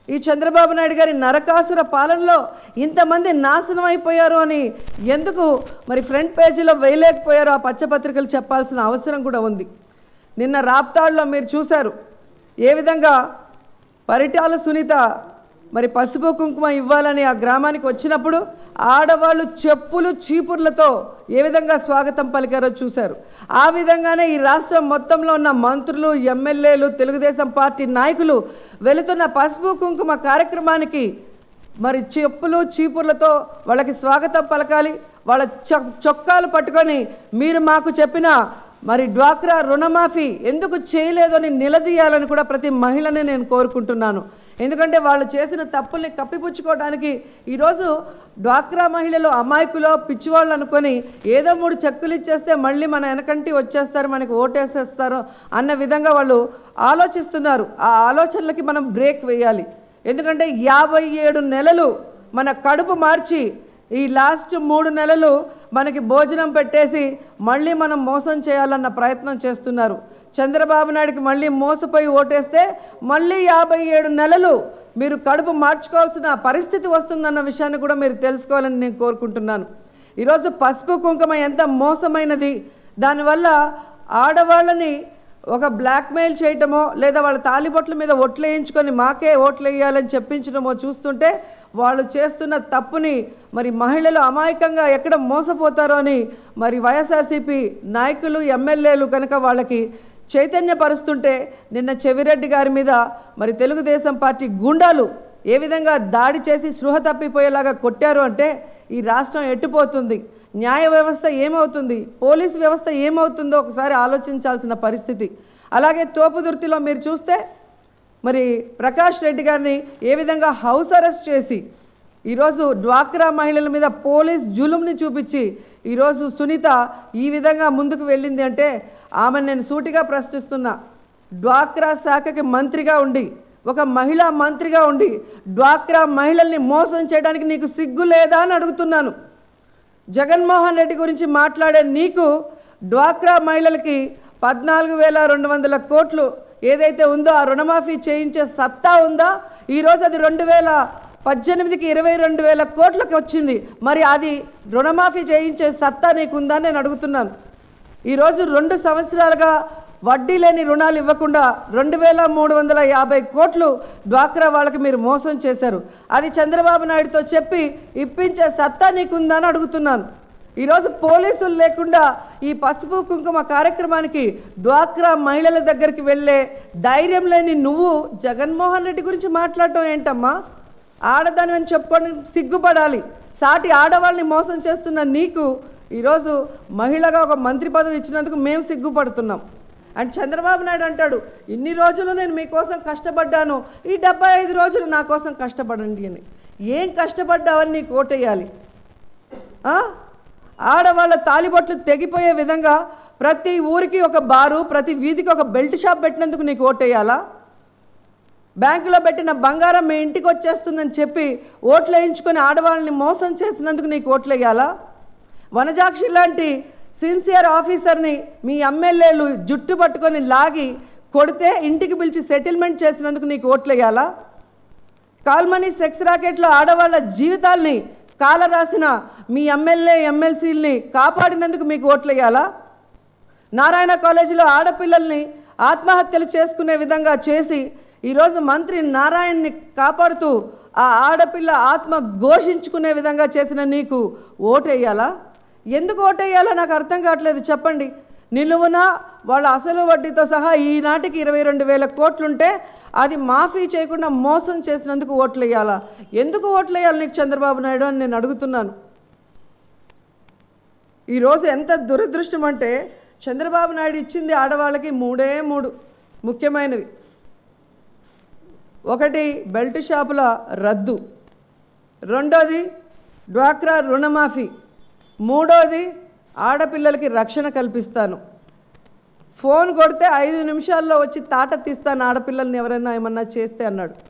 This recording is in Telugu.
ఈ చంద్రబాబు నాయుడు గారి నరకాసుర పాలనలో ఇంతమంది నాశనం అయిపోయారు అని ఎందుకు మరి ఫ్రంట్ పేజీలో వేయలేకపోయారో ఆ పచ్చపత్రికలు చెప్పాల్సిన అవసరం కూడా ఉంది నిన్న రాప్తాడులో మీరు చూశారు ఏ విధంగా పరిటాల సునీత మరి పసుపు కుంకుమ ఇవ్వాలని ఆ గ్రామానికి వచ్చినప్పుడు ఆడవాళ్ళు చెప్పులు చీపుర్లతో ఏ విధంగా స్వాగతం పలికారో చూశారు ఆ విధంగానే ఈ రాష్ట్రం మొత్తంలో ఉన్న మంత్రులు ఎమ్మెల్యేలు తెలుగుదేశం పార్టీ నాయకులు వెళుతున్న పసుపు కుంకుమ కార్యక్రమానికి మరి చెప్పులు చీపుర్లతో వాళ్ళకి స్వాగతం పలకాలి వాళ్ళ చొ- చొక్కాలు పట్టుకొని మీరు మాకు చెప్పిన మరి డ్వాక్రా రుణమాఫీ ఎందుకు చేయలేదని నిలదీయాలని కూడా ప్రతి మహిళని నేను కోరుకుంటున్నాను ఎందుకంటే వాళ్ళు చేసిన తప్పుల్ని కప్పిపుచ్చుకోవడానికి ఈరోజు డ్వాక్రా మహిళలు అమాయకులో పిచ్చివాళ్ళు అనుకొని ఏదో మూడు చెక్కులు ఇచ్చేస్తే మళ్ళీ మన వెనకంటి వచ్చేస్తారు మనకి ఓటేసేస్తారు అన్న విధంగా వాళ్ళు ఆలోచిస్తున్నారు ఆ ఆలోచనలకి మనం బ్రేక్ వేయాలి ఎందుకంటే యాభై ఏడు నెలలు మన కడుపు మార్చి ఈ లాస్ట్ మూడు నెలలు మనకి భోజనం పెట్టేసి మళ్ళీ మనం మోసం చేయాలన్న ప్రయత్నం చేస్తున్నారు చంద్రబాబు నాయుడికి మళ్ళీ మోసపోయి ఓటేస్తే మళ్ళీ యాభై ఏడు నెలలు మీరు కడుపు మార్చుకోవాల్సిన పరిస్థితి వస్తుందన్న విషయాన్ని కూడా మీరు తెలుసుకోవాలని నేను కోరుకుంటున్నాను ఈరోజు పసుపు కుంకుమ ఎంత మోసమైనది దానివల్ల ఆడవాళ్ళని ఒక బ్లాక్మెయిల్ చేయటమో లేదా వాళ్ళ తాలిబొట్ల మీద ఓట్లు వేయించుకొని మాకే ఓట్లు వేయాలని చెప్పించడమో చూస్తుంటే వాళ్ళు చేస్తున్న తప్పుని మరి మహిళలు అమాయకంగా ఎక్కడ మోసపోతారో అని మరి వైఎస్ఆర్సీపీ నాయకులు ఎమ్మెల్యేలు కనుక వాళ్ళకి చైతన్యపరుస్తుంటే నిన్న చెవిరెడ్డి గారి మీద మరి తెలుగుదేశం పార్టీ గుండాలు ఏ విధంగా దాడి చేసి స్పృహ తప్పిపోయేలాగా కొట్టారు అంటే ఈ రాష్ట్రం ఎట్టుపోతుంది న్యాయ వ్యవస్థ ఏమవుతుంది పోలీస్ వ్యవస్థ ఏమవుతుందో ఒకసారి ఆలోచించాల్సిన పరిస్థితి అలాగే తోపుదుర్తిలో మీరు చూస్తే మరి ప్రకాష్ రెడ్డి గారిని ఏ విధంగా హౌస్ అరెస్ట్ చేసి ఈరోజు డ్వాక్రా మహిళల మీద పోలీస్ జులుంని చూపించి ఈరోజు సునీత ఈ విధంగా ముందుకు వెళ్ళింది అంటే ఆమెను నేను సూటిగా ప్రశ్నిస్తున్నా డ్వాక్రా శాఖకి మంత్రిగా ఉండి ఒక మహిళా మంత్రిగా ఉండి డ్వాక్రా మహిళల్ని మోసం చేయడానికి నీకు సిగ్గు లేదా అని అడుగుతున్నాను జగన్మోహన్ రెడ్డి గురించి మాట్లాడే నీకు డ్వాక్రా మహిళలకి పద్నాలుగు వేల రెండు వందల కోట్లు ఏదైతే ఉందో ఆ రుణమాఫీ చేయించే సత్తా ఉందా ఈరోజు అది రెండు వేల పద్దెనిమిదికి ఇరవై రెండు వేల కోట్లకి వచ్చింది మరి అది రుణమాఫీ చేయించే సత్తా నీకుందా అని నేను అడుగుతున్నాను ఈరోజు రెండు సంవత్సరాలుగా వడ్డీ లేని రుణాలు ఇవ్వకుండా రెండు వేల మూడు వందల యాభై కోట్లు డ్వాక్రా వాళ్ళకి మీరు మోసం చేశారు అది చంద్రబాబు నాయుడుతో చెప్పి ఇప్పించే సత్తా నీకుందా అని అడుగుతున్నాను ఈరోజు పోలీసులు లేకుండా ఈ పసుపు కుంకుమ కార్యక్రమానికి డ్వాక్రా మహిళల దగ్గరికి వెళ్ళే ధైర్యం లేని నువ్వు జగన్మోహన్ రెడ్డి గురించి మాట్లాడటం ఏంటమ్మా ఆడదాని అని చెప్పుకోవడానికి సిగ్గుపడాలి సాటి ఆడవాళ్ళని మోసం చేస్తున్న నీకు ఈరోజు మహిళగా ఒక మంత్రి పదవి ఇచ్చినందుకు మేము సిగ్గుపడుతున్నాం అండ్ చంద్రబాబు నాయుడు అంటాడు ఇన్ని రోజులు నేను మీకోసం కష్టపడ్డాను ఈ డెబ్బై ఐదు రోజులు నా కోసం కష్టపడండి అని ఏం కష్టపడ్డావని నీకు ఓటేయాలి ఆ? ఆడవాళ్ళ తాలిబొట్లు తెగిపోయే విధంగా ప్రతి ఊరికి ఒక బారు ప్రతి వీధికి ఒక బెల్ట్ షాప్ పెట్టినందుకు నీకు ఓటేయాలా బ్యాంకులో పెట్టిన బంగారం మీ ఇంటికి వచ్చేస్తుందని చెప్పి ఓట్లు వేయించుకొని ఆడవాళ్ళని మోసం చేసినందుకు నీకు ఓట్లు వేయాలా వనజాక్షి లాంటి సిన్సియర్ ఆఫీసర్ని మీ ఎమ్మెల్యేలు జుట్టు పట్టుకొని లాగి కొడితే ఇంటికి పిలిచి సెటిల్మెంట్ చేసినందుకు నీకు ఓట్లు వేయాలా కాల్మనీ సెక్స్ రాకెట్లో ఆడవాళ్ళ జీవితాల్ని కాలరాసిన మీ ఎమ్మెల్యే ఎమ్మెల్సీల్ని కాపాడినందుకు మీకు ఓట్లు వేయాలా నారాయణ కాలేజీలో ఆడపిల్లల్ని ఆత్మహత్యలు చేసుకునే విధంగా చేసి ఈరోజు మంత్రి నారాయణని కాపాడుతూ ఆ ఆడపిల్ల ఆత్మ ఘోషించుకునే విధంగా చేసిన నీకు ఓటేయాలా ఎందుకు ఓటేయాలో నాకు అర్థం కావట్లేదు చెప్పండి నిలువున వాళ్ళ అసలు వడ్డీతో సహా ఈనాటికి ఇరవై రెండు వేల కోట్లుంటే అది మాఫీ చేయకుండా మోసం చేసినందుకు ఓట్లు వేయాలా ఎందుకు ఓట్లు వేయాలి నీకు చంద్రబాబు నాయుడు అని నేను అడుగుతున్నాను ఈరోజు ఎంత దురదృష్టం అంటే చంద్రబాబు నాయుడు ఇచ్చింది ఆడవాళ్ళకి మూడే మూడు ముఖ్యమైనవి ఒకటి బెల్ట్ షాపుల రద్దు రెండోది డ్వాక్రా రుణమాఫీ మూడోది ఆడపిల్లలకి రక్షణ కల్పిస్తాను ఫోన్ కొడితే ఐదు నిమిషాల్లో వచ్చి తాట తీస్తాను ఆడపిల్లల్ని ఎవరైనా ఏమన్నా చేస్తే అన్నాడు